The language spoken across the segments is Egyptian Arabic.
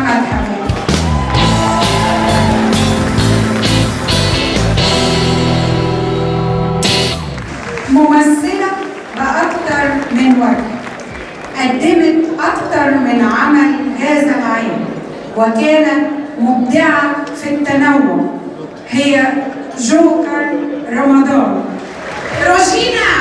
أحمد حميد ممثلة بأكثر من وجه قدمت أكثر من عمل هذا العام وكانت مبدعة في التنوع هي جوكر رمضان روجينا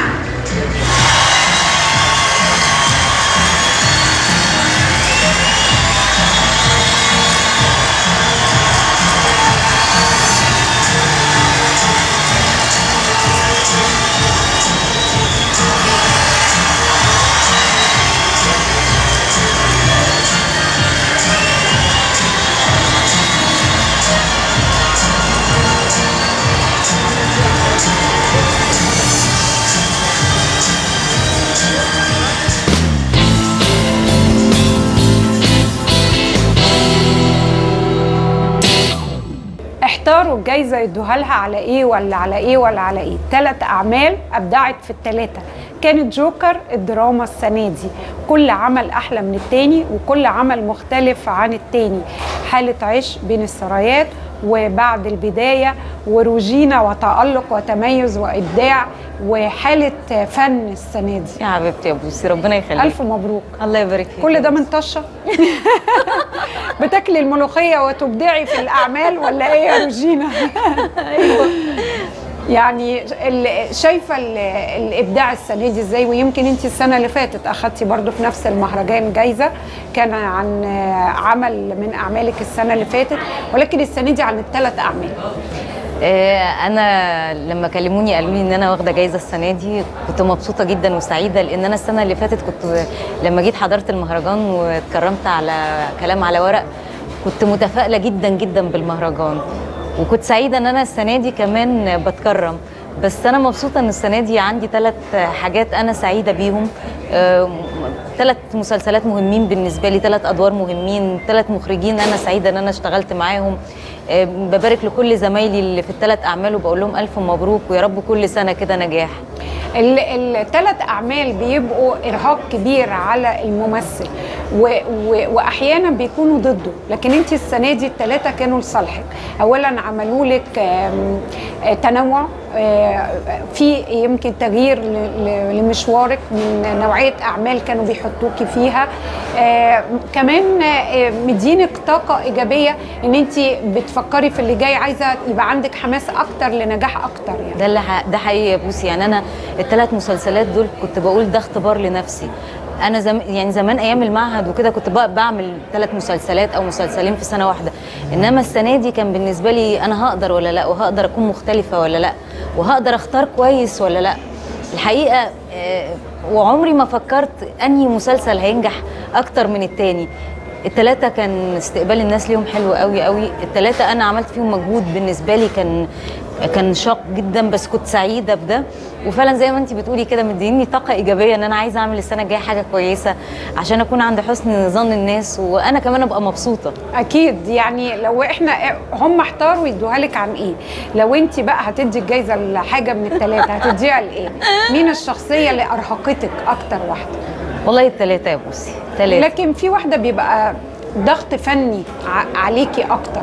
احتاروا الجايزه يدوها لها على ايه ولا على ايه ولا على ايه ثلاث اعمال ابدعت في الثلاثه كانت جوكر الدراما السنه دي كل عمل احلى من التاني وكل عمل مختلف عن التاني حاله عيش بين السرايات وبعد البدايه وروجينا وتالق وتميز وابداع وحاله فن السنه دي يا حبيبتي يا بوسي ربنا يخليك الف مبروك الله يبارك فيك كل ده من طشه بتاكلي الملوخيه وتبدعي في الاعمال ولا ايه يا روجينا ايوه يعني ال- شايفه ال- الابداع السنه دي ازاي ويمكن انت السنه اللي فاتت اخدتي برضو في نفس المهرجان جايزه كان عن عمل من اعمالك السنه اللي فاتت ولكن السنه دي عن الثلاث اعمال آه، انا لما كلموني قالوا لي ان انا واخده جايزه السنه دي كنت مبسوطه جدا وسعيده لان انا السنه اللي فاتت كنت لما جيت حضرت المهرجان واتكرمت على كلام على ورق كنت متفائله جدا جدا بالمهرجان وكنت سعيده ان انا السنه دي كمان بتكرم بس انا مبسوطه ان السنه دي عندي ثلاث حاجات انا سعيده بيهم ثلاث مسلسلات مهمين بالنسبه لي ثلاث ادوار مهمين ثلاث مخرجين انا سعيده ان انا اشتغلت معاهم آه، ببارك لكل زمايلي اللي في الثلاث اعمال وبقول لهم الف مبروك ويا رب كل سنه كده نجاح الثلاث اعمال بيبقوا ارهاق كبير على الممثل و و واحيانا بيكونوا ضده لكن انت السنه دي الثلاثه كانوا لصالحك اولا عملوا لك آم، آه، تنوع آه، في يمكن تغيير ل- ل- لمشوارك من نوعيه اعمال كانوا بيحطوكي فيها آه، كمان آه، مدينك طاقه ايجابيه ان انت بتفكري في اللي جاي عايزه يبقى عندك حماس اكتر لنجاح اكتر يعني ده اللي ح- ده حقيقي يا بوسي يعني انا الثلاث مسلسلات دول كنت بقول ده اختبار لنفسي انا زم يعني زمان ايام المعهد وكده كنت بق- بعمل ثلاث مسلسلات او مسلسلين في سنه واحده انما السنه دي كان بالنسبه لي انا هقدر ولا لا وهقدر اكون مختلفه ولا لا وهقدر اختار كويس ولا لا الحقيقه آه، وعمري ما فكرت انهي مسلسل هينجح اكتر من التاني التلاتة كان استقبال الناس ليهم حلو قوي قوي التلاتة انا عملت فيهم مجهود بالنسبه لي كان كان شاق جدا بس كنت سعيده بده وفعلا زي ما انت بتقولي كده مديني طاقه ايجابيه ان انا عايزه اعمل السنه الجايه حاجه كويسه عشان اكون عند حسن ظن الناس وانا كمان ابقى مبسوطه اكيد يعني لو احنا هم احتاروا يدوها لك عن ايه لو انت بقى هتدي الجايزه لحاجه من الثلاثه هتديها لايه مين الشخصيه اللي ارهقتك اكتر واحده والله التلاتة يا بوسي تلاتة لكن في واحده بيبقى ضغط فني ع- عليكي اكتر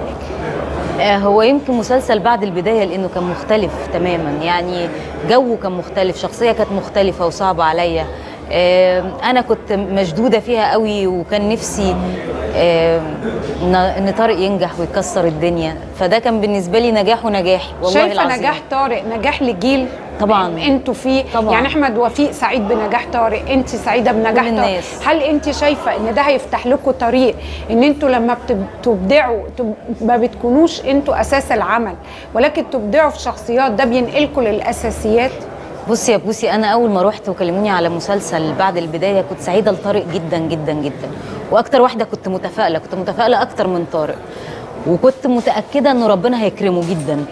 آه، هو يمكن مسلسل بعد البداية لأنه كان مختلف تماما يعني جو كان مختلف شخصية كانت مختلفة وصعبة عليا آه، أنا كنت مشدودة فيها قوي وكان نفسي آه، إن إن طارق ينجح ويكسر الدنيا فده كان بالنسبة لي نجاح ونجاحي والله شايفه العظيم نجاح طارق نجاح لجيل طبعاً. انتوا فيه طبعاً. يعني احمد وفيق سعيد بنجاح طارق انت سعيده بنجاح كل طارق الناس. هل انت شايفه ان ده هيفتح لكم طريق ان انتوا لما بتب- تبدعوا تب- ما بتكونوش انتوا اساس العمل ولكن تبدعوا في شخصيات ده بينقلكم للاساسيات بصي يا بوسي انا اول ما رحت وكلموني على مسلسل بعد البدايه كنت سعيده لطارق جدا جدا جدا واكتر واحده كنت متفائله كنت متفائله اكتر من طارق وكنت متاكده ان ربنا هيكرمه جدا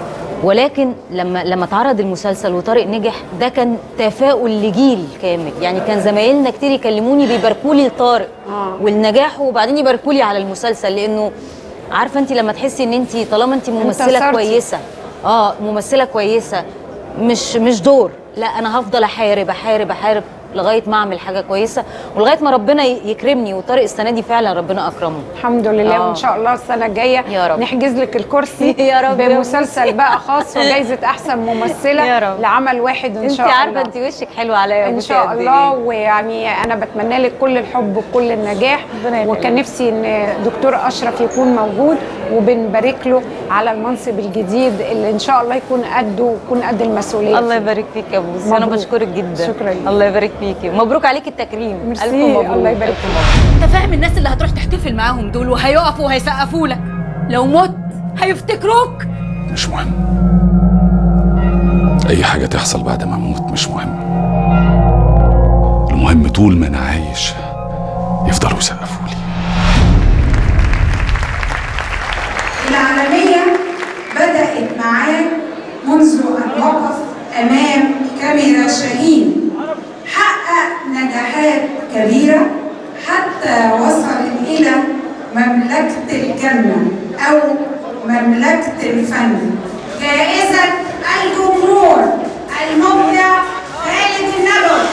ولكن لما لما اتعرض المسلسل وطارق نجح ده كان تفاؤل لجيل كامل يعني كان زمايلنا كتير يكلموني بيباركوا لي لطارق آه. والنجاح وبعدين يباركوا لي على المسلسل لانه عارفه انت لما تحسي ان انت طالما انت ممثله انتصرتي. كويسه اه ممثله كويسه مش مش دور لا انا هفضل احارب احارب احارب لغايه ما اعمل حاجه كويسه ولغايه ما ربنا ي- يكرمني وطارق السنه دي فعلا ربنا اكرمه الحمد لله آه. وان شاء الله السنه الجايه يا رب. نحجز لك الكرسي يا رب يا بمسلسل بقى خاص وجائزه احسن ممثله يا رب. لعمل واحد ان انت شاء الله عارفه انت وشك حلو عليا يا ان بوسي شاء قد الله إيه. ويعني انا بتمنى لك كل الحب وكل النجاح ربنا يخليك. وكان نفسي ان دكتور اشرف يكون موجود وبنبارك له على المنصب الجديد اللي ان شاء الله يكون قده ويكون قد المسؤوليه الله فيه. يبارك فيك يا بوسي انا مبروك. بشكرك جدا شكرا ليك. الله يبارك فيكي مبروك عليكي التكريم ميرسي، الف مبروك الله يبارك ألف فيك. مبروك. انت فاهم الناس اللي هتروح تحتفل معاهم دول وهيقفوا وهيسقفوا لك لو مت هيفتكروك مش مهم أي حاجة تحصل بعد ما أموت مش مهم المهم طول ما أنا عايش يفضلوا يسقفوا لي العالمية بدأت معاه منذ أن وقف أمام كاميرا شاهين حقق نجاحات كبيرة حتى وصل إلى مملكة الجنة أو مملكة الفن جائزة الجمهور المبدع خالد النبوي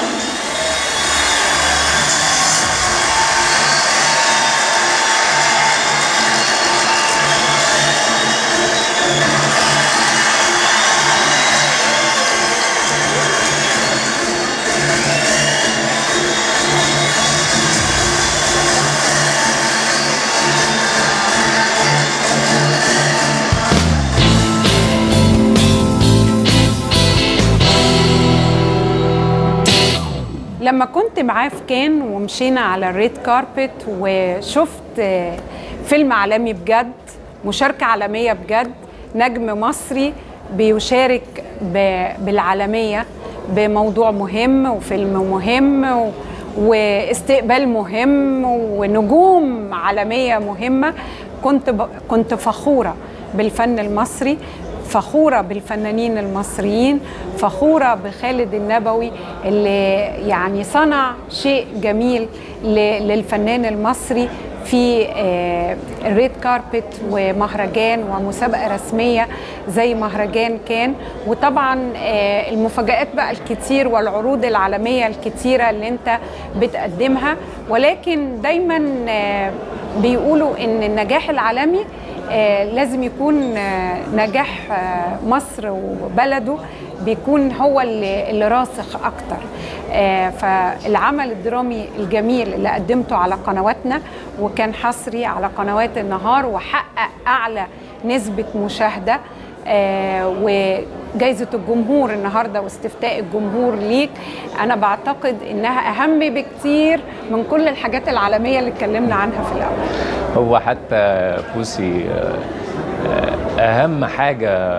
لما كنت معاه في كان ومشينا على الريد كاربت وشفت آه، فيلم عالمي بجد مشاركة عالمية بجد نجم مصري بيشارك ب- بالعالمية بموضوع مهم وفيلم مهم و- واستقبال مهم ونجوم عالمية مهمة كنت ب... كنت فخورة بالفن المصري فخورة بالفنانين المصريين فخورة بخالد النبوي اللي يعني صنع شيء جميل ل- للفنان المصري في آه، الريد كاربت ومهرجان ومسابقة رسمية زي مهرجان كان وطبعا آه، المفاجآت بقى الكتير والعروض العالمية الكتيرة اللي انت بتقدمها ولكن دايما آه، بيقولوا ان النجاح العالمي آه، لازم يكون آه، نجاح آه، مصر وبلده بيكون هو اللي, اللي راسخ اكتر آه، فالعمل الدرامي الجميل اللي قدمته على قنواتنا وكان حصري على قنوات النهار وحقق اعلى نسبه مشاهده آه، وجائزة الجمهور النهاردة واستفتاء الجمهور ليك أنا بعتقد إنها أهم بكتير من كل الحاجات العالمية اللي اتكلمنا عنها في الأول هو حتى بوسي آه، آه، اهم حاجه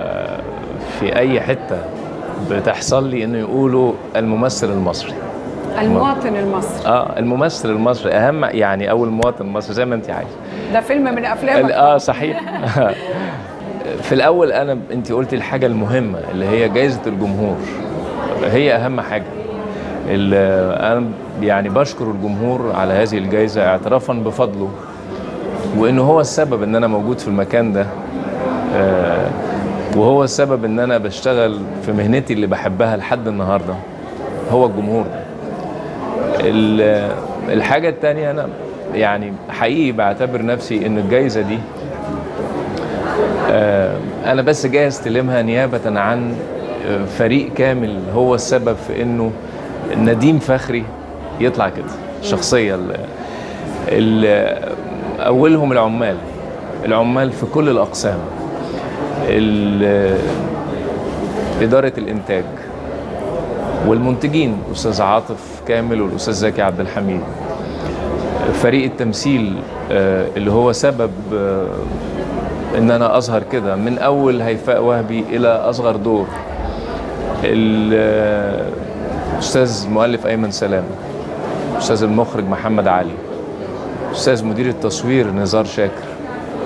في اي حته بتحصل لي انه يقولوا الممثل المصري المواطن المصري اه الممثل المصري اهم يعني او المواطن المصري زي ما انت عايزه ده فيلم من أفلامك اه صحيح في الاول انا انت قلتي الحاجه المهمه اللي هي جائزه الجمهور هي اهم حاجه ال- انا يعني بشكر الجمهور على هذه الجائزه اعترافا بفضله وانه هو السبب ان انا موجود في المكان ده آه، وهو السبب ان انا بشتغل في مهنتي اللي بحبها لحد النهارده هو الجمهور ده ال- الحاجه التانية انا يعني حقيقي بعتبر نفسي ان الجائزه دي آه، انا بس جاي استلمها نيابه عن آه، فريق كامل هو السبب في انه نديم فخري يطلع كده الشخصيه ال- ال- اولهم العمال العمال في كل الاقسام ال- اداره الانتاج والمنتجين الاستاذ عاطف كامل والاستاذ زكي عبد الحميد فريق التمثيل آه، اللي هو سبب آه، ان انا اظهر كده من اول هيفاء وهبي الى اصغر دور الاستاذ مؤلف ايمن سلام استاذ المخرج محمد علي استاذ مدير التصوير نزار شاكر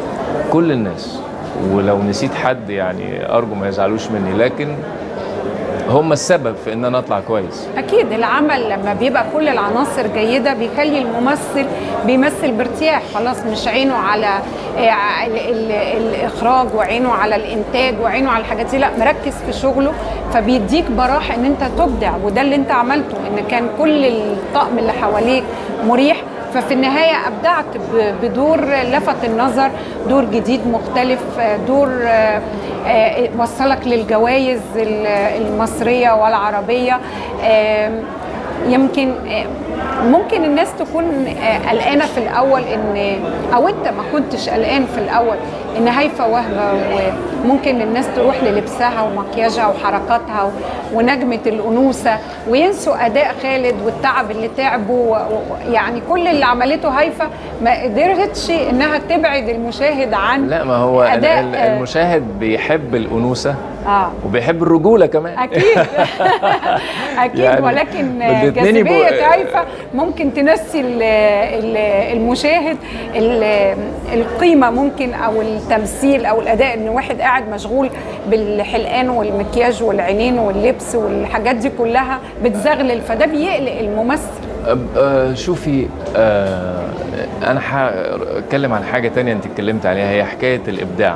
كل الناس ولو نسيت حد يعني ارجو ما يزعلوش مني لكن هم السبب في ان انا اطلع كويس اكيد العمل لما بيبقى كل العناصر جيده بيخلي الممثل بيمثل بارتياح خلاص مش عينه على آه، ال- ال- الاخراج وعينه على الانتاج وعينه على الحاجات دي لا مركز في شغله فبيديك براح ان انت تبدع وده اللي انت عملته ان كان كل الطقم اللي حواليك مريح ففي النهاية أبدعت ب- بدور لفت النظر دور جديد مختلف آه، دور آه، آه، وصلك للجوائز ال- المصرية والعربية آم، يمكن آه، ممكن الناس تكون آه، قلقانه في الاول ان او انت ما كنتش قلقان في الاول ان هيفا وهبه وممكن الناس تروح للبسها ومكياجها وحركاتها و- ونجمه الانوثه وينسوا اداء خالد والتعب اللي تعبه و- و- يعني كل اللي عملته هيفا ما قدرتش انها تبعد المشاهد عن لا ما هو ال- أداء، ال- آه، المشاهد بيحب الانوثه اه وبيحب الرجوله كمان اكيد اكيد يعني ولكن الاتنين يبقوا- جاذبيه هيفا ممكن تنسي ال- ال- المشاهد ال- القيمه ممكن او التمثيل او الاداء ان واحد قاعد مشغول بالحلقان والمكياج والعينين واللبس والحاجات دي كلها بتزغلل فده بيقلق الممثل أب- آه، شوفي آه، انا هتكلم عن حاجه تانية انت اتكلمت عليها هي حكايه الابداع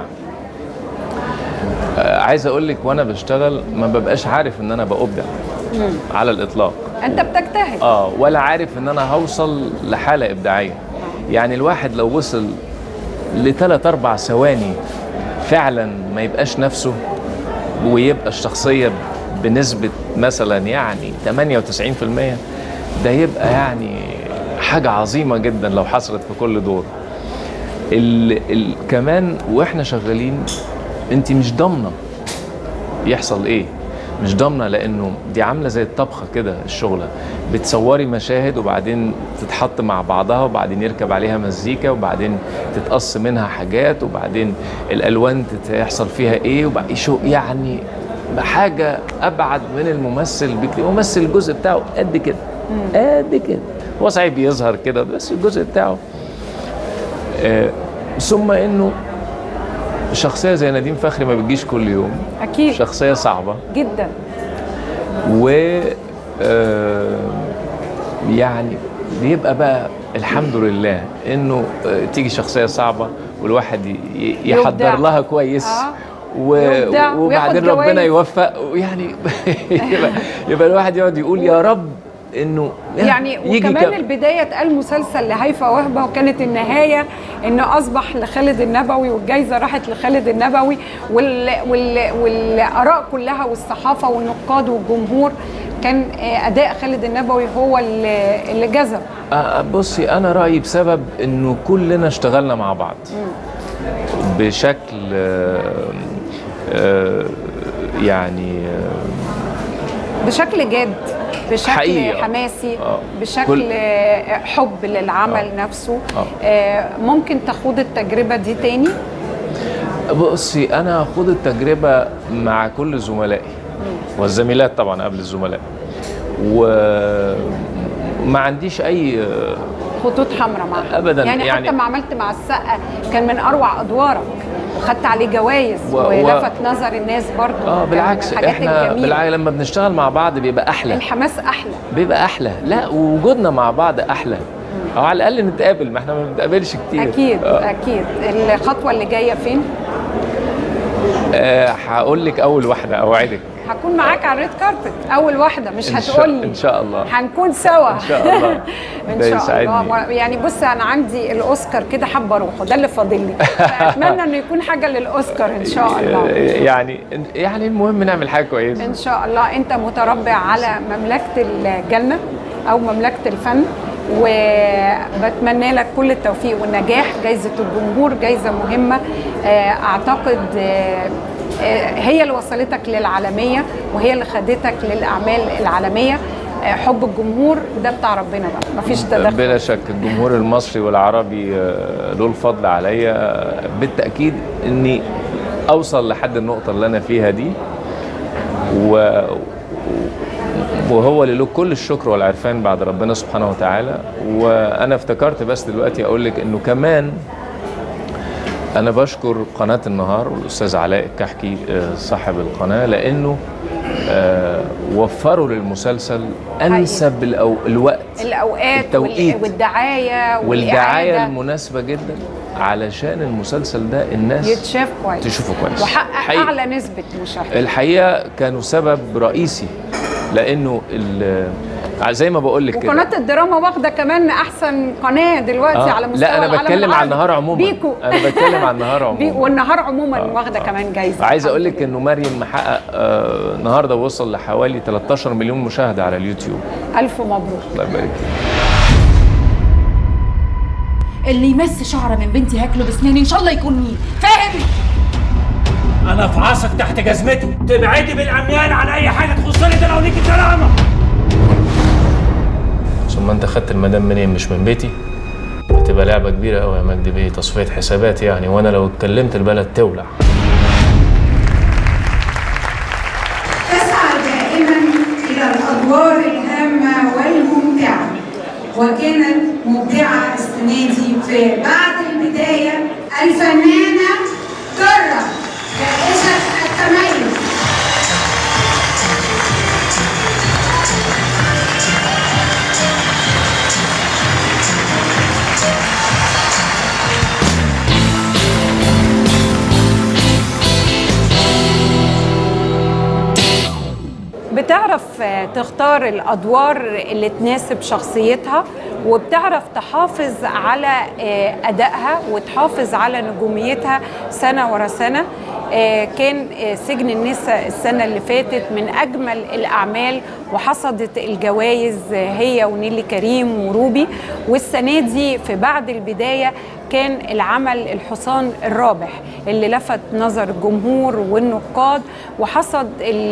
آه، عايز اقول لك وانا بشتغل ما ببقاش عارف ان انا بأبدع على الاطلاق انت بتجتهد اه ولا عارف ان انا هوصل لحاله ابداعيه يعني الواحد لو وصل لثلاث اربع ثواني فعلا ما يبقاش نفسه ويبقى الشخصيه بنسبه مثلا يعني 98% ده يبقى يعني حاجه عظيمه جدا لو حصلت في كل دور ال ال كمان واحنا شغالين انت مش ضامنه يحصل ايه مش ضامنه لانه دي عامله زي الطبخه كده الشغله بتصوري مشاهد وبعدين تتحط مع بعضها وبعدين يركب عليها مزيكا وبعدين تتقص منها حاجات وبعدين الالوان تت- يحصل فيها ايه وبعدين شو يعني حاجه ابعد من الممثل بكتير الممثل الجزء بتاعه قد كده قد كده هو صحيح بيظهر كده بس الجزء بتاعه آه ثم انه شخصيه زي نديم فخري ما بتجيش كل يوم اكيد شخصيه صعبه جدا و آه، يعني بيبقى بقى الحمد لله انه آه، تيجي شخصيه صعبه والواحد ي- ي- يحضر يبدع. لها كويس آه. و... يبدع وبعدين وياخد ربنا جوايز. يوفق ويعني يبقى, يبقى الواحد يقعد يقول يا رب انه يعني يجي وكمان كم- البداية اتقال مسلسل لهيفا وهبة وكانت النهاية انه اصبح لخالد النبوي والجايزة راحت لخالد النبوي وال وال والاراء كلها والصحافة والنقاد والجمهور كان آه، اداء خالد النبوي هو اللي اللي جذب آه، بصي انا رايي بسبب انه كلنا اشتغلنا مع بعض بشكل آه، آه، يعني آه، بشكل جاد بشكل حقيقي، آه. حماسي آه. بشكل كل- آه، حب للعمل نفسه آه. آه، ممكن تخوض التجربة دي تاني بصي انا هاخد التجربه مع كل زملائي والزميلات طبعا قبل الزملاء وما عنديش اي خطوط حمراء معاه أبداً، يعني, يعني- حتى ما عملت مع السقا كان من اروع ادوارك وخدت عليه جوائز و- و- ولفت نظر الناس برضو اه كان بالعكس من الحاجات احنا الجميلة. بالعكس لما بنشتغل مع بعض بيبقى احلى الحماس احلى بيبقى احلى لا ووجودنا مع بعض احلى او على الاقل نتقابل ما احنا ما بنتقابلش كتير اكيد آه. اكيد الخطوه اللي جايه فين آه هقول لك اول واحده اوعدك هكون معاك على الريد كاربت اول واحده مش إن شاء- هتقول لي إن شاء الله. هنكون سوا إن شاء الله. ان ده شاء يسعدني. الله يعني بص انا عندي الاوسكار كده حابه اروحه ده اللي فاضل لي اتمنى انه يكون حاجه للأوسكار ان شاء الله يعني يعني المهم نعمل حاجه كويسه ان شاء الله انت متربع على مملكه الجنه او مملكه الفن وبتمنى لك كل التوفيق والنجاح جايزه الجمهور جايزه مهمه آه، اعتقد آه، آه، هي اللي وصلتك للعالميه وهي اللي خدتك للاعمال العالميه آه، حب الجمهور ده بتاع ربنا بقى مفيش تدخل بلا شك الجمهور المصري والعربي آه، له الفضل عليا آه، بالتاكيد اني اوصل لحد النقطه اللي انا فيها دي و وهو اللي له كل الشكر والعرفان بعد ربنا سبحانه وتعالى وانا افتكرت بس دلوقتي اقول لك انه كمان انا بشكر قناه النهار والاستاذ علاء الكحكي آه، صاحب القناه لانه آه وفروا للمسلسل انسب الأو الوقت الاوقات التوقيت. وال- والدعايه والدعايه والإعادة المناسبه جدا علشان المسلسل ده الناس يتشاف كويس تشوفه كويس وحقق حقيقي. اعلى نسبه مشاهده الحقيقه كانوا سبب رئيسي لانه ال- زي ما بقول لك كده وقناه الدراما واخده كمان احسن قناه دلوقتي آه. على مستوى لا انا العالم بتكلم على العربي. النهار عموما بيكو انا بتكلم على النهار بي عموما والنهار عموما آه، واخده آه. كمان جايزه عايز اقول الحمد لك انه مريم محقق آه النهارده وصل لحوالي 13 مليون مشاهده على اليوتيوب لله. الف مبروك الله يبارك فيك. اللي يمس شعره من بنتي هاكله بسناني ان شاء الله يكون مين فاهم انا افعصك تحت جزمتي تبعدي بالعميان عن اي حاجه تخصني ده لو ليكي كرامه ثم انت خدت المدام منين مش من بيتي هتبقى لعبه كبيره قوي يا مجدي بيه تصفيه حسابات يعني وانا لو اتكلمت البلد تولع تسعى دائما إلى الأدوار الهامة والممتعة وكانت مبدعة السنة دي في بعد البداية الفنانة كرة جائزة التميز بتعرف آه، تختار الادوار اللي تناسب شخصيتها وبتعرف تحافظ على آه، ادائها وتحافظ على نجوميتها سنه ورا سنه آه، كان آه، سجن النساء السنه اللي فاتت من اجمل الاعمال وحصدت الجوائز آه، هي ونيلي كريم وروبي والسنه دي في بعد البدايه كان العمل الحصان الرابح اللي لفت نظر الجمهور والنقاد وحصد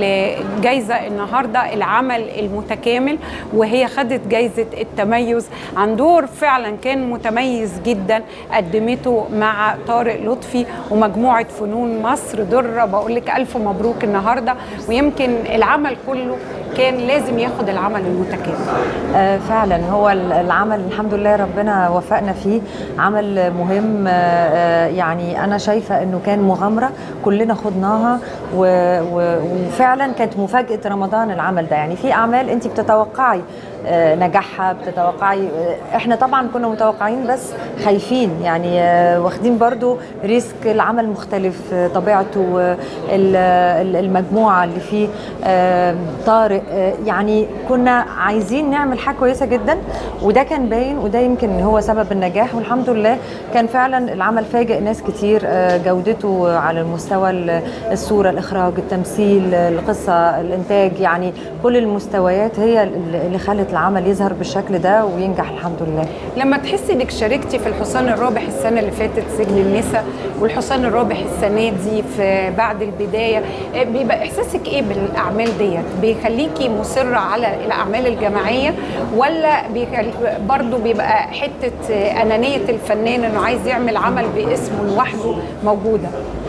الجايزة النهاردة العمل المتكامل وهي خدت جايزة التميز عن دور فعلا كان متميز جدا قدمته مع طارق لطفي ومجموعة فنون مصر درة بقول لك ألف مبروك النهاردة ويمكن العمل كله كان لازم ياخد العمل المتكامل آه، فعلا هو ال- العمل الحمد لله ربنا وفقنا فيه عمل مهم آه، آه، يعني انا شايفه انه كان مغامره كلنا خضناها و- و- وفعلا كانت مفاجاه رمضان العمل ده يعني في اعمال انت بتتوقعي آه، نجاحها بتتوقعي آه، احنا طبعا كنا متوقعين بس خايفين يعني آه، واخدين برضو ريسك العمل مختلف آه، طبيعته آه، ال- ال- المجموعه اللي فيه آه، طارق آه، يعني كنا عايزين نعمل حاجه كويسه جدا وده كان باين وده يمكن هو سبب النجاح والحمد لله كان فعلا العمل فاجئ ناس كتير آه، جودته على المستوى ال- الصوره الاخراج التمثيل القصه الانتاج يعني كل المستويات هي اللي خلت العمل يظهر بالشكل ده وينجح الحمد لله لما تحسي انك شاركتي في الحصان الرابح السنه اللي فاتت سجن النساء والحصان الرابح السنه دي في بعد البدايه آه، بيبقى احساسك ايه بالاعمال ديت بيخليكي مصره على الاعمال الجماعيه ولا بيخل... برضو بيبقى حته آه، انانيه الفنان انه عايز يعمل عمل باسمه لوحده موجوده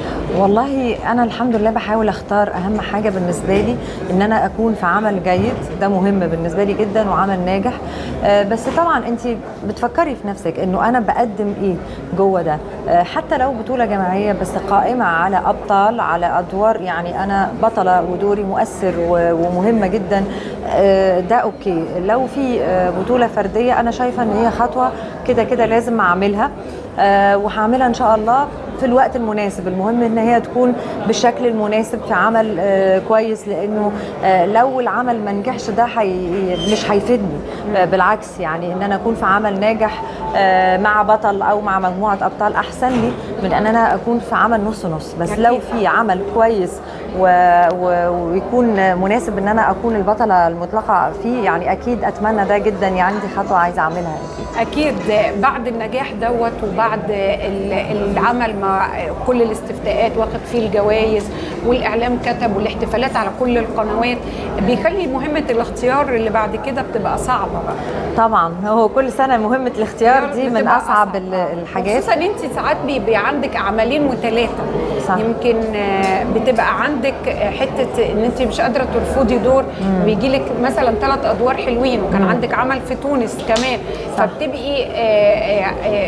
والله انا الحمد لله بحاول اختار اهم حاجه بالنسبه لي ان انا اكون في عمل جيد ده مهم بالنسبه لي جدا وعمل ناجح آه، بس طبعا انت بتفكري في نفسك انه انا بقدم ايه جوه ده آه، حتى لو بطوله جماعيه بس قائمه على ابطال على ادوار يعني انا بطله ودوري مؤثر و- ومهمه جدا آه، ده اوكي لو في آه، بطوله فرديه انا شايفه ان هي خطوه كده كده لازم اعملها آه، وهعملها ان شاء الله في الوقت المناسب المهم ان هي تكون بالشكل المناسب في عمل آه، كويس لانه آه، لو العمل ما نجحش ده حي... مش هيفيدني آه، بالعكس يعني ان انا اكون في عمل ناجح آه، مع بطل او مع مجموعه ابطال احسن لي من ان انا اكون في عمل نص نص بس لو في عمل كويس و... و... ويكون مناسب ان انا اكون البطله المطلقه فيه يعني اكيد اتمنى ده جدا يعني دي خطوه عايزه اعملها اكيد اكيد بعد النجاح دوت وبعد ال- العمل مع كل الاستفتاءات واخد فيه الجوائز والاعلام كتب والاحتفالات على كل القنوات بيخلي مهمه الاختيار اللي بعد كده بتبقى صعبه بقى طبعا هو كل سنه مهمه الاختيار دي من بتبقى اصعب ال- الحاجات خصوصا انت ساعات بيبقى عندك عملين وثلاثه صح. يمكن آه، بتبقى عندك آه، حته ان انت مش قادره ترفضي دور بيجي لك مثلا ثلاث ادوار حلوين وكان مم. عندك عمل في تونس كمان صح. فبتبقي آه، آه، آه،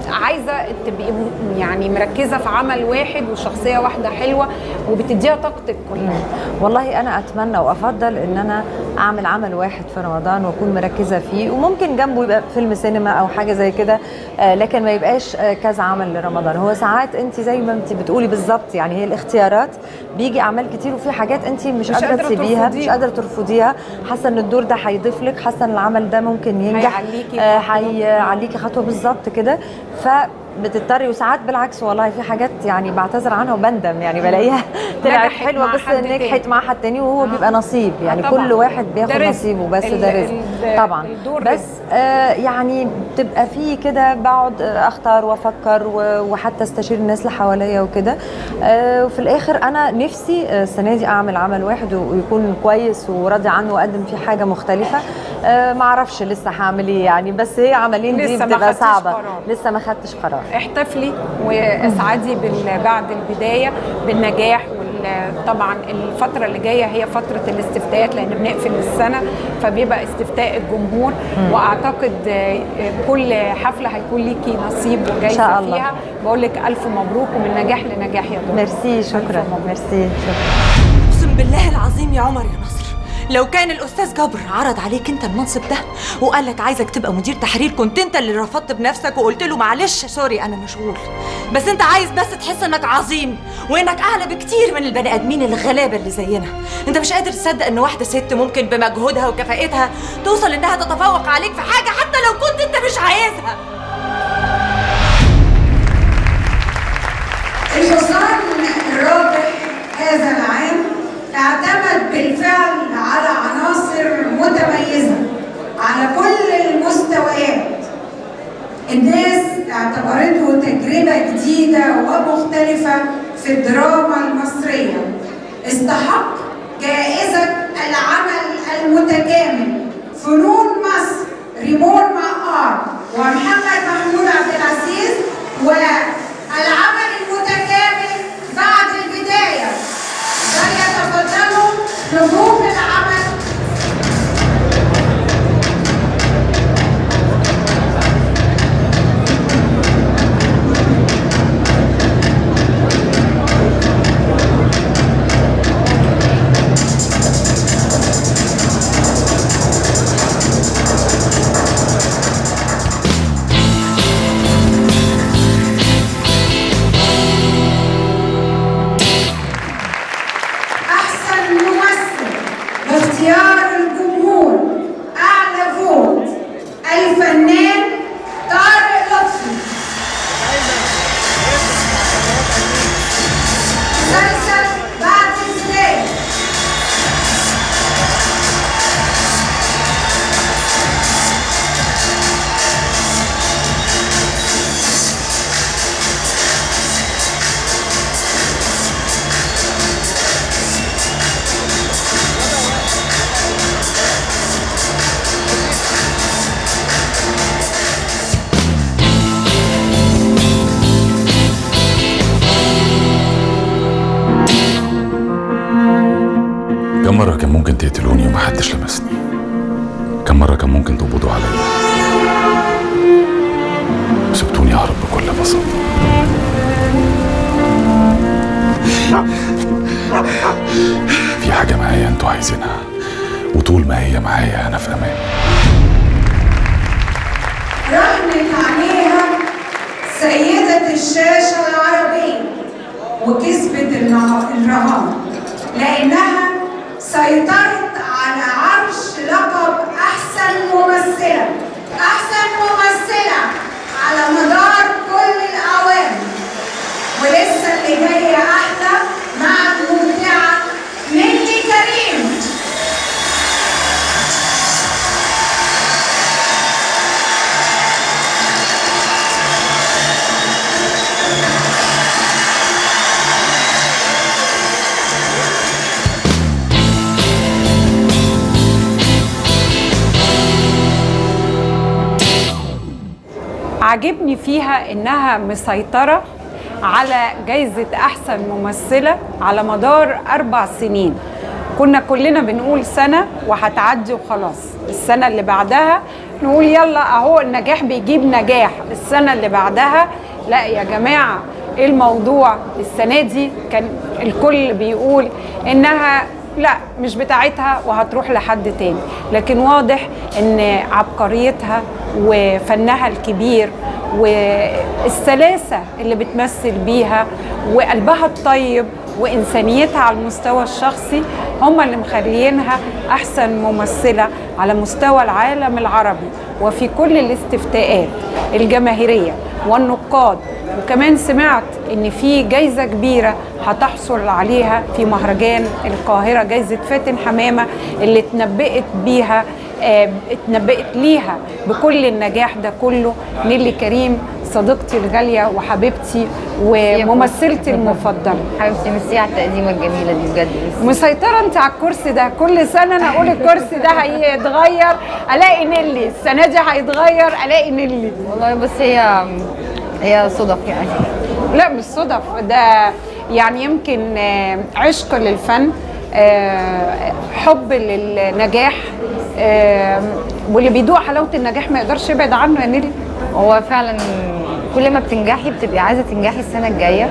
عايزه تبقي م- يعني مركزه في عمل واحد وشخصيه واحده حلوه وبتديها طاقتك كلها والله انا اتمنى وافضل ان انا اعمل عمل واحد في رمضان واكون مركزه فيه وممكن جنبه يبقى فيلم سينما او حاجه زي كده آه، لكن ما يبقاش آه، كذا عمل لرمضان هو ساعات انت زي ما انت بتقولي بالظبط يعني هي الاختيارات بيجي اعمال كتير وفي حاجات انت مش, مش قادره قادرة تسيبيها مش ترفضيها. قادره ترفضيها حاسه ان الدور ده هيضيف لك حاسه ان العمل ده ممكن ينجح هيعليكي آه، خطوة. هيعليكي خطوه بالظبط كده ف بتضطري وساعات بالعكس والله في حاجات يعني بعتذر عنها وبندم يعني بلاقيها طلعت نجحت حلوه مع بس حد نجحت تاني. مع حد تاني وهو بيبقى نصيب يعني طبعاً. كل واحد ده بياخد رزق. نصيبه بس ال- ده رزق ال- طبعا الدور بس رزق. آه يعني بتبقى في كده بقعد اختار وافكر و- وحتى استشير الناس اللي حواليا وكده آه وفي الاخر انا نفسي آه، السنه دي اعمل عمل واحد ويكون كويس وراضي عنه واقدم فيه حاجه مختلفه آه ما اعرفش لسه هعمل ايه يعني بس هي عملين دي لسه ما بتبقى خدتيش صعبه قرار. لسه ما خدتش قرار احتفلي واسعدي بال- بعد البدايه بالنجاح وطبعا الفتره اللي جايه هي فتره الاستفتاءات لان بنقفل السنه فبيبقى استفتاء الجمهور واعتقد آه، كل حفله هيكون ليكي نصيب وجايزه شاء الله. فيها بقول لك الف مبروك ومن نجاح لنجاح يا دكتور ميرسي شكرا ميرسي شكرا اقسم بالله العظيم يا عمر يا نصر لو كان الاستاذ جبر عرض عليك انت المنصب ده وقال لك عايزك تبقى مدير تحرير كنت انت اللي رفضت بنفسك وقلت له معلش سوري انا مشغول بس انت عايز بس تحس انك عظيم وانك اعلى بكتير من البني ادمين الغلابه اللي زينا انت مش قادر تصدق ان واحده ست ممكن بمجهودها وكفاءتها توصل انها تتفوق عليك في حاجه حتى لو كنت انت مش عايزها الحصان الرابح هذا العام اعتمد بالفعل على عناصر متميزة على كل المستويات الناس اعتبرته تجربة جديدة ومختلفة في الدراما المصرية استحق جائزة العمل المتكامل فنون مصر ريمون مقار ومحمد محمود عبد العزيز والعمل المتكامل بعد البداية فليتفضلوا نجوم العمل أحسن ممثل باختيار الجمهور أعلى فوت الفنان طارق لطفي مسلسل بعد الزواج كم مرة كان ممكن تقتلوني ومحدش لمسني كم مرة كان ممكن تقبضوا عليا وسبتوني أهرب بكل بساطة في حاجة معايا انتوا عايزينها وطول ما هي معايا أنا في أمان رهنت عليها سيدة الشاشة العربية وكسبت النها- الرهان لأنها سيطرت على عرش لقب أحسن ممثلة أحسن ممثلة على مدار كل الأعوام ولسه اللي جاية أحلى مع المبدعة نيلي كريم عاجبني فيها انها مسيطره على جايزه احسن ممثله على مدار اربع سنين كنا كلنا بنقول سنه وهتعدي وخلاص السنه اللي بعدها نقول يلا اهو النجاح بيجيب نجاح السنه اللي بعدها لا يا جماعه ايه الموضوع السنه دي كان الكل بيقول انها لا مش بتاعتها وهتروح لحد تاني لكن واضح ان عبقريتها وفنها الكبير والسلاسه اللي بتمثل بيها وقلبها الطيب وانسانيتها على المستوى الشخصي هم اللي مخليينها احسن ممثله على مستوى العالم العربي وفي كل الاستفتاءات الجماهيريه والنقاد وكمان سمعت ان في جايزه كبيره هتحصل عليها في مهرجان القاهره جايزه فاتن حمامه اللي اتنبأت بيها آه، اتنبأت ليها بكل النجاح ده كله نيلي كريم صديقتي الغاليه وحبيبتي وممثلتي المفضله حبيبتي ميرسي على التقديمه الجميله دي بجد ميرسي. مسيطرة انت على الكرسي ده كل سنة انا اقول الكرسي ده هيتغير الاقي نيلي السنة دي هيتغير الاقي نيلي والله بس هي هي صدف يعني لا مش صدف ده يعني يمكن آه، عشق للفن آه، حب للنجاح آه، واللي بيدوق حلاوة النجاح ما يقدرش يبعد عنه يا نيلي هو فعلا كل ما بتنجحي بتبقي عايزه تنجحي السنه الجايه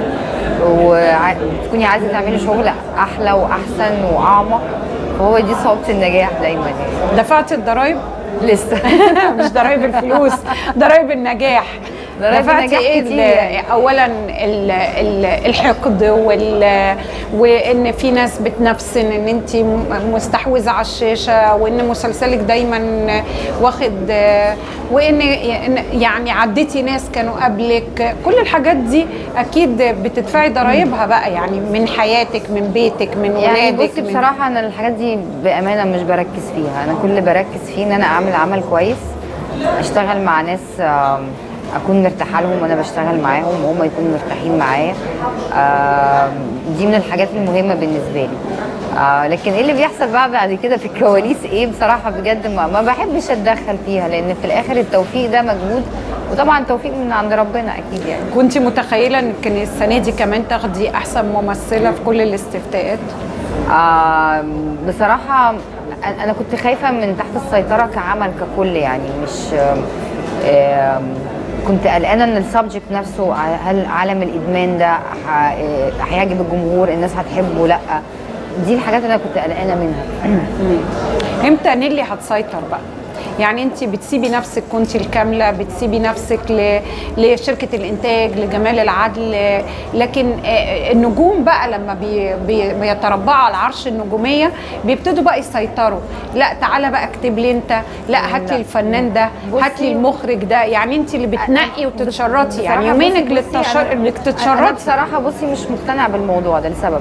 وتكوني عايزه تعملي شغل احلى واحسن واعمق فهو دي صعوبه النجاح دايما يعني دفعت الضرايب لسه مش ضرايب الفلوس ضرايب النجاح ضرايب دفعتي النجاح ايه كتير ال- يعني. اولا ال ال الحقد وال وان في ناس بتنفسن ان انت م- مستحوذه على الشاشه وان مسلسلك دايما واخد وان إن يعني عديتي ناس كانوا قبلك كل الحاجات دي اكيد بتدفعي ضرايبها بقى يعني من حياتك من بيتك من يعني ولادك بصي من- بصراحه انا الحاجات دي بامانه مش بركز فيها انا كل اللي بركز فيه ان انا اعمل عمل كويس اشتغل مع ناس آم، اكون مرتاحه لهم وانا بشتغل معاهم وهم يكونوا مرتاحين معايا آم، دي من الحاجات المهمه بالنسبه لي آه لكن ايه اللي بيحصل بقى بعد كده في الكواليس ايه بصراحه بجد ما, ما بحبش اتدخل فيها لان في الاخر التوفيق ده مجهود وطبعا التوفيق من عند ربنا اكيد يعني كنت متخيله ان كان السنه دي كمان تاخدي احسن ممثله في كل الاستفتاءات آه بصراحة أنا- أنا كنت خايفة من تحت السيطرة كعمل ككل يعني مش آه كنت قلقانة إن السبجكت نفسه ع- هل عالم الإدمان ده ح- آه، هيعجب الجمهور الناس هتحبه لأ دي الحاجات اللي أنا كنت قلقانة منها امتى نيلي هتسيطر بقى يعني انت بتسيبي نفسك كنت الكامله بتسيبي نفسك ل... لشركه الانتاج لجمال العدل لكن آه، النجوم بقى لما بي... بي... بيتربعوا على عرش النجوميه بيبتدوا بقى يسيطروا لا تعالى بقى اكتب لي انت لا هات لي الفنان ده هات لي المخرج ده يعني انت اللي بتنقي وتتشرطي يعني بصراحة يومينك بصي- بصي للتشر... أنا- انك أنا تتشرطي بصراحة بصي مش مقتنعة بالموضوع ده لسبب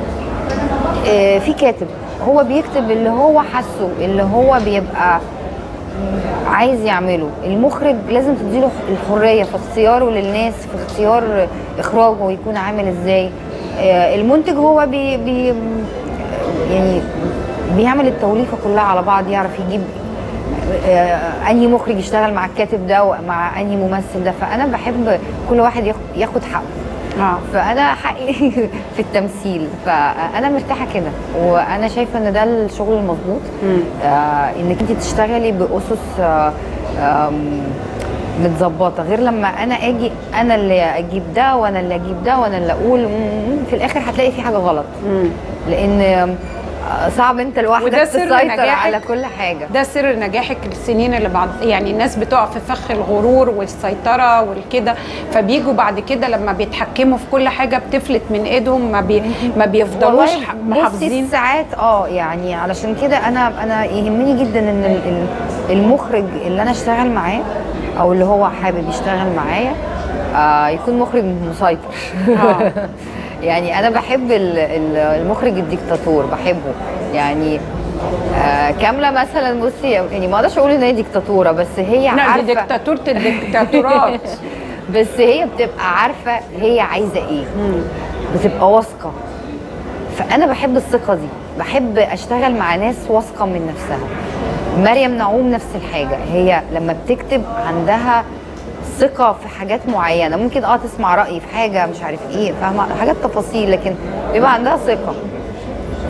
آه، في كاتب هو بيكتب اللي هو حاسه اللي هو بيبقى عايز يعمله المخرج لازم تديله الحريه في اختياره للناس في اختيار اخراجه يكون عامل ازاي آه، المنتج هو بي بي يعني بيعمل التوليفه كلها على بعض يعرف يجيب آه، انهي مخرج يشتغل مع الكاتب ده ومع انهي ممثل ده فانا بحب كل واحد ياخد- ياخد حقه اه فانا حقي في التمثيل فانا مرتاحه كده وانا شايفه ان ده الشغل المظبوط آه انك انت تشتغلي باسس آه آم، متظبطه غير لما انا اجي انا اللي اجيب ده وانا اللي اجيب ده وانا اللي اقول مم، في الاخر هتلاقي في حاجه غلط لان آم، آه، صعب انت لوحدك وده سر تسيطر نجاحك. على كل حاجه ده سر نجاحك السنين اللي بعد يعني الناس بتقع في فخ الغرور والسيطره والكده فبيجوا بعد كده لما بيتحكموا في كل حاجه بتفلت من ايدهم ما بي ما بيفضلوش والله ح- بصي محافظين ساعات اه يعني علشان كده انا انا يهمني جدا ان ال- ال- المخرج اللي انا اشتغل معاه او اللي هو حابب يشتغل معايا آه يكون مخرج مسيطر آه. يعني انا بحب ال- ال- المخرج الديكتاتور بحبه يعني آه كامله مثلا بصي يعني ما اقدرش اقول ان هي ديكتاتوره بس هي لا عارفه دي ديكتاتوره الديكتاتورات بس هي بتبقى عارفه هي عايزه ايه بتبقى واثقه فانا بحب الثقه دي بحب اشتغل مع ناس واثقه من نفسها مريم نعوم نفس الحاجه هي لما بتكتب عندها ثقه في حاجات معينه ممكن اه تسمع رايي في حاجه مش عارف ايه فاهمه حاجات تفاصيل لكن بيبقى عندها ثقه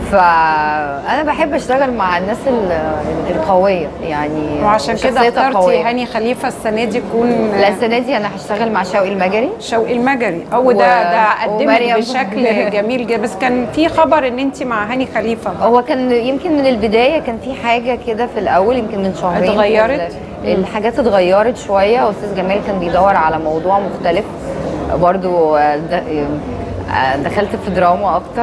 فانا بحب اشتغل مع الناس ال- القويه يعني وعشان كده شخصيتها اخترتي قوية. هاني خليفه السنه دي تكون لا السنه دي انا هشتغل مع شوقي المجري شوقي المجري او و- ده ده قدمك ومريم. بشكل جميل جدا بس كان في خبر ان انت مع هاني خليفه هو كان يمكن من البدايه كان في حاجه كده في الاول يمكن من شهرين اتغيرت؟ ال- الحاجات اتغيرت شويه واستاذ جمال كان بيدور على موضوع مختلف برضو آه، د- آه، دخلت في دراما اكتر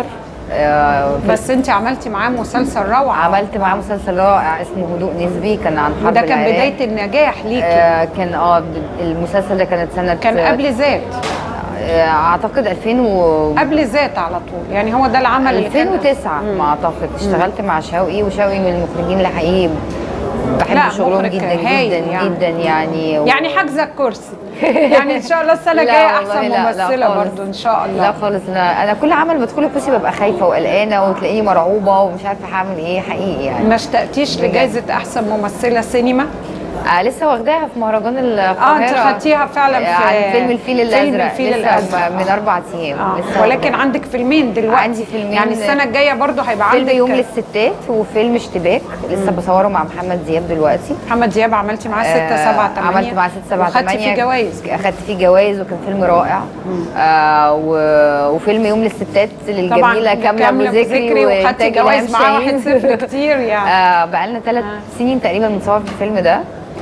آه، في- بس انت عملتي معاه مسلسل روعه عملت معاه مسلسل رائع اسمه هدوء نسبي كان عن حرب وده كان العراق. بدايه النجاح ليكي آه كان اه المسلسل ده كانت سنه كان قبل ذات آه اعتقد 2000 و قبل ذات على طول يعني هو ده العمل اللي كان 2009 ما اعتقد اشتغلت مع شوقي وشوقي من المخرجين اللي حقيقي لا، بحب شغلهم مخرج جدا هايل جدا يعني. جدا يعني و- يعني حاجزه الكرسي يعني ان شاء الله السنه لا الجايه والله احسن لا، لا ممثله خالص. برضو ان شاء الله لا خالص لا انا كل عمل بدخله بصي ببقى خايفه وقلقانه وتلاقيني مرعوبه ومش عارفه هعمل ايه حقيقي يعني ما اشتقتيش بجد. لجائزه احسن ممثله سينما آه لسه واخداها في مهرجان اه القاهره انت خدتيها فعلا في عن فيلم الفيل الازرق فيلم الفيل لسه الازرق من اربع ايام آه. لسه ولكن واخداها. عندك فيلمين دلوقتي عندي فيلمين يعني السنه الجايه برضو هيبقى فيلم عندك يوم للستات وفيلم اشتباك لسه بصوره مع محمد دياب دلوقتي محمد دياب عملتي معاه 6 آه، 7 8 عملت معاه 6 7 8 وخدتي فيه جوائز اخدت فيه جوائز وكان فيلم رائع آه و- وفيلم يوم للستات للجميله كامله ابو ذكري وخدتي وإنتاج جوائز إلهام معاه شاهين. 1 0 كتير يعني آه بقالنا ثلاث سنين تقريبا بنصور في الفيلم ده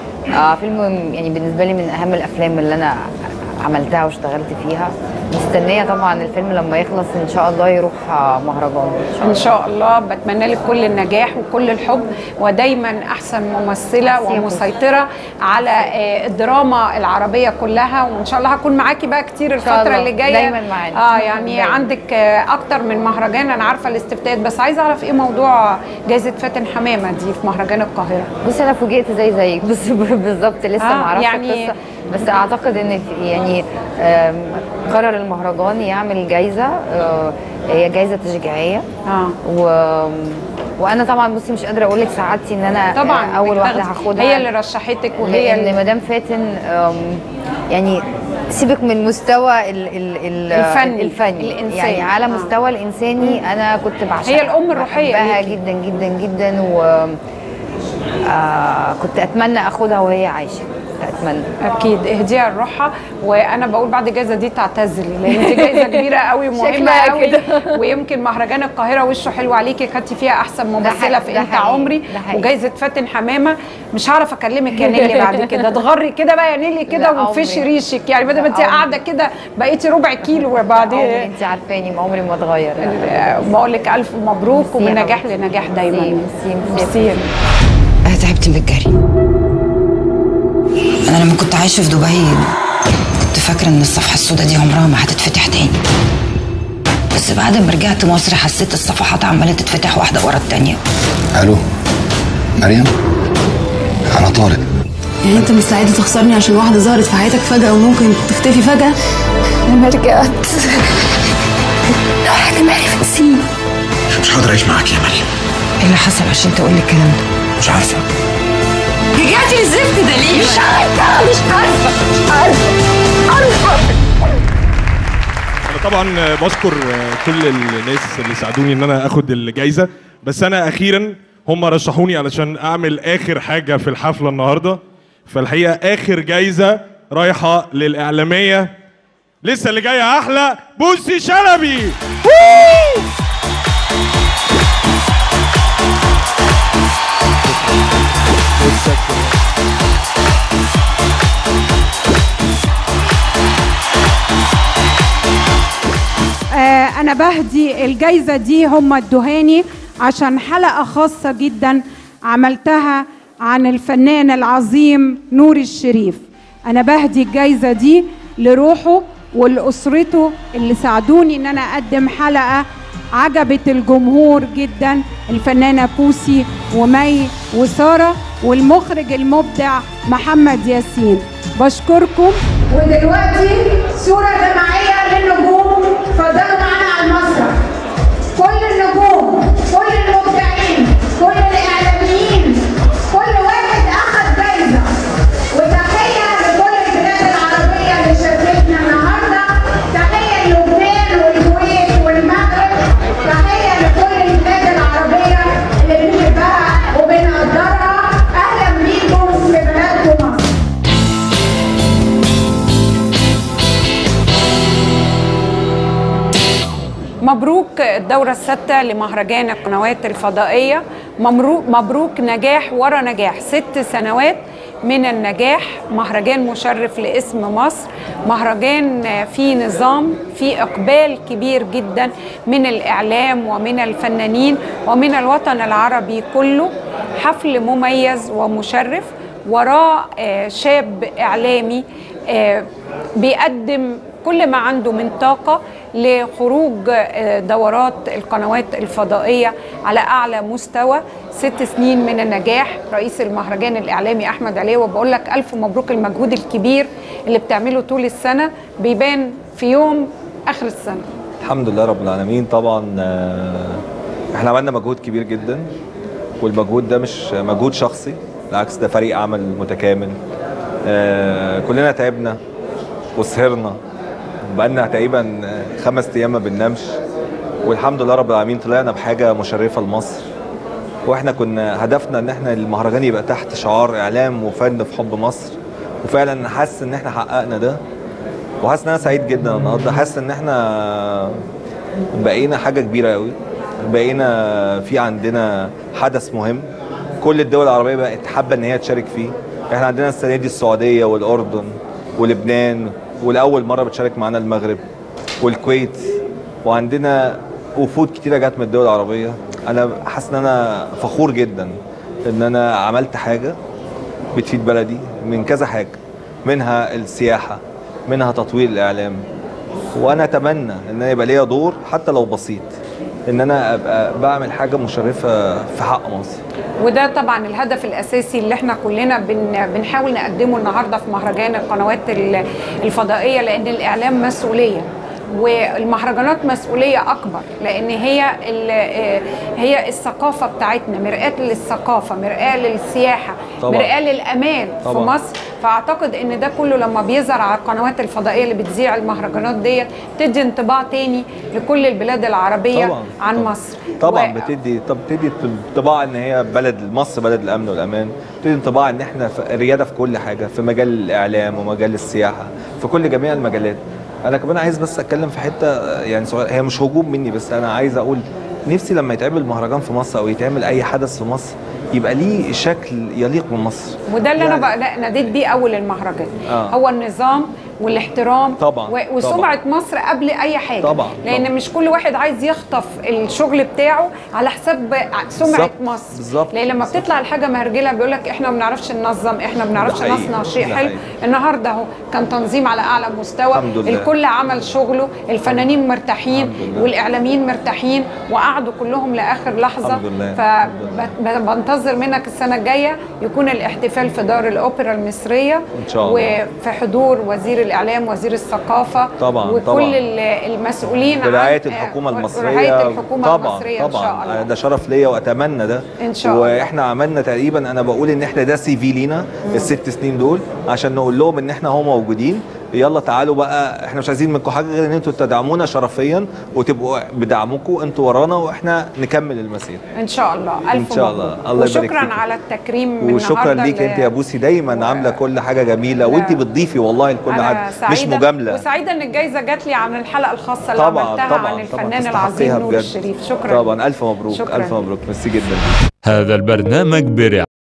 آه فيلم يعني بالنسبه لي من اهم الافلام اللي انا عملتها واشتغلت فيها مستنيه طبعا الفيلم لما يخلص ان شاء الله يروح آه، مهرجان ان شاء الله بتمنى لك كل النجاح وكل الحب ودايما احسن ممثله ميرسي يا ومسيطره على آه، الدراما العربيه كلها وان شاء الله هكون معاكي بقى كتير شاء الفتره الله. اللي جايه دايماً معانا. اه يعني دايماً. عندك آه، اكتر من مهرجان انا عارفه الاستفتاءات بس عايزه اعرف ايه موضوع جائزه فاتن حمامه دي في مهرجان القاهره بصي انا فوجئت زي زيك بس بالظبط لسه آه، ما اعرفش يعني- القصه بس اعتقد ان في يعني آم، قرر المهرجان يعمل جايزه آه، هي جايزه تشجيعيه اه و وانا طبعا بصي مش قادره اقول لك سعادتي ان انا طبعا آه، اول واحده بتاخدي. هاخدها هي اللي رشحتك وهي لان اللي مدام فاتن آم، يعني سيبك من مستوى ال ال ال الفني، الفني الإنساني. يعني على آه. مستوى الانساني انا كنت بعشقها هي الأم الروحية بحبها ليكي. جدا جدا جدا و آه كنت اتمنى اخدها وهي عايشه كنت اتمنى اكيد اهديها لروحها وانا بقول بعد الجائزه دي تعتزلي لان دي جائزه كبيره قوي ومهمه شكلها قوي كده. ويمكن مهرجان القاهره وشه حلو عليكي خدتي فيها احسن ممثله حقيقي، في ده انت حقيقي، عمري ده حقيقي. وجائزه فاتن حمامه مش هعرف اكلمك يا نيلي بعد كده اتغري كده بقى يا نيلي كده لا، وفشي عمري. ريشك يعني بدل ما انت لا، عمري. قاعده كده بقيتي ربع كيلو عمري وبعدين انت عارفاني ما عمري ما اتغير بقول لك الف مبروك ميرسي ومن يا نجاح حبيبتي. لنجاح دايما ميرسي، ميرسي. ميرسي أنا تعبت من الجري أنا لما كنت عايشة في دبي كنت فاكرة إن الصفحة السوداء دي عمرها ما هتتفتح تاني بس بعد ما رجعت مصر حسيت الصفحات عمالة تتفتح واحدة ورا التانية الو مريم انا طارق يعني انت مستعد تخسرني عشان واحده ظهرت في حياتك فجاه وممكن تختفي فجاه انا رجعت لو حاجه معرفة نسيب مش هقدر اعيش معاك يا مريم إيه اللي حصل عشان تقولي الكلام ده مش عارفه رجعتي للزفت ده ليه؟ مش عارفه مش عارفه مش عارفه عارفه انا طبعا بشكر كل الناس اللي ساعدوني ان انا اخد الجايزه بس انا اخيرا هم رشحوني علشان اعمل اخر حاجه في الحفله النهارده فالحقيقه اخر جايزه رايحه للاعلاميه لسه اللي جايه احلى بوسي شلبي ووو! آه، أنا بهدي الجايزة دي هم ادوهاني عشان حلقة خاصة جدا عملتها عن الفنان العظيم نور الشريف أنا بهدي الجايزة دي لروحه ولأسرته اللي ساعدوني إن أنا أقدم حلقة عجبت الجمهور جدا الفنانة بوسي ومي وسارة والمخرج المبدع محمد ياسين بشكركم ودلوقتي صورة جماعية للنجوم اتفضلوا معانا على المسرح كل النجوم كل المبدعين كل الإعلاميين كل واحد أخذ جايزة وتحية لكل البلاد العربية اللي شاركتنا النهاردة تحية للبنان والكويت والمغرب تحية لكل البلاد العربية مبروك الدورة السادسة لمهرجان القنوات الفضائية مبروك, مبروك نجاح ورا نجاح ست سنوات من النجاح مهرجان مشرف لاسم مصر مهرجان فيه نظام فيه إقبال كبير جدا من الإعلام ومن الفنانين ومن الوطن العربي كله حفل مميز ومشرف وراه آه، شاب إعلامي آه، بيقدم كل ما عنده من طاقة لخروج آه، دورات القنوات الفضائية على أعلى مستوى ست سنين من النجاح رئيس المهرجان الإعلامي أحمد عليه وبقول لك ألف مبروك المجهود الكبير اللي بتعمله طول السنة بيبان في يوم آخر السنة الحمد لله رب العالمين طبعا آه، احنا عملنا مجهود كبير جدا والمجهود ده مش مجهود شخصي بالعكس ده فريق عمل متكامل آه، كلنا تعبنا وسهرنا بقالنا تقريبا خمس ايام ما بننامش والحمد لله رب العالمين طلعنا بحاجه مشرفه لمصر واحنا كنا هدفنا ان احنا المهرجان يبقى تحت شعار اعلام وفن في حب مصر وفعلا حاسس ان احنا حققنا ده وحاسس ان انا سعيد جدا النهارده حاسس ان احنا بقينا حاجه كبيره قوي بقينا في عندنا حدث مهم كل الدول العربيه بقت حابه ان هي تشارك فيه احنا عندنا السنه دي السعوديه والاردن ولبنان ولاول مره بتشارك معانا المغرب والكويت وعندنا وفود كتيره جت من الدول العربيه انا حاسس ان انا فخور جدا ان انا عملت حاجه بتفيد بلدي من كذا حاجه منها السياحه منها تطوير الاعلام وانا اتمنى ان انا يبقى ليا دور حتى لو بسيط ان انا ابقى بعمل حاجه مشرفه في حق مصر وده طبعا الهدف الاساسي اللي احنا كلنا بن بنحاول نقدمه النهارده في مهرجان القنوات ال- الفضائيه لان الاعلام مسؤوليه والمهرجانات مسؤوليه اكبر لان هي ال- آه، هي الثقافه بتاعتنا مرآة للثقافه مرآة للسياحه طبعاً. مرآة للامان في طبعاً. مصر فاعتقد ان ده كله لما بيظهر على القنوات الفضائيه اللي بتذيع المهرجانات ديت تدي انطباع تاني لكل البلاد العربيه طبعاً. عن مصر طبعا و- بتدي طب بتدي انطباع ان هي بلد مصر بلد الامن والامان بتدي انطباع ان احنا في رياده في كل حاجه في مجال الاعلام ومجال السياحه في كل جميع المجالات انا كمان عايز بس اتكلم في حته يعني سؤال هي مش هجوم مني بس انا عايز اقول نفسي لما يتعمل مهرجان في مصر او يتعمل اي حدث في مصر يبقى ليه شكل يليق بمصر وده اللي انا بقى ناديت بيه اول المهرجان آه. هو النظام والاحترام طبعاً، و- وسمعه مصر قبل اي حاجه طبعاً، لان طبعاً. مش كل واحد عايز يخطف الشغل بتاعه على حساب سمعه بالظبط، مصر بالظبط، لان لما بتطلع الحاجه مهرجله بيقول لك احنا ما بنعرفش ننظم احنا ما بنعرفش ده حقيقي، نصنع شيء ده حلو حقيقي. النهارده اهو كان تنظيم على اعلى مستوى الحمد لله. الكل عمل شغله الفنانين مرتاحين الحمد لله. والاعلاميين مرتاحين وقعدوا كلهم لاخر لحظه الحمد لله، فبنتظر منك السنه الجايه يكون الاحتفال في دار الاوبرا المصريه إن شاء الله. وفي حضور وزير الاعلام وزير الثقافه طبعاً، وكل طبعاً. ال- المسؤولين عن- برعاية الحكومة آه، المصرية برعاية الحكومه طبعا المصريه طبعا ان شاء الله ده شرف ليا واتمنى ده إن شاء الله. واحنا عملنا تقريبا انا بقول ان احنا ده سي في لينا الست سنين دول عشان نقول لهم ان احنا هو موجودين يلا تعالوا بقى احنا مش عايزين منكم حاجه غير ان انتوا تدعمونا شرفيا وتبقوا بدعمكم انتوا ورانا واحنا نكمل المسير ان شاء الله الف إن شاء مبروك. الله. الله يبارك وشكرا فيك. على التكريم من وشكرا النهاردة ليك ل- انت يا بوسي دايما عامله كل حاجه جميله وانت بتضيفي والله لكل أنا حاجه مش سعيدة مجامله وسعيده ان الجائزه جات لي عن الحلقه الخاصه اللي طبعا عملتها طبعا عن الفنان طبعا العظيم تستحقيها نور بجد. الشريف شكرا طبعا الف مبروك شكراً. الف مبروك ميرسي جدا هذا البرنامج برعاية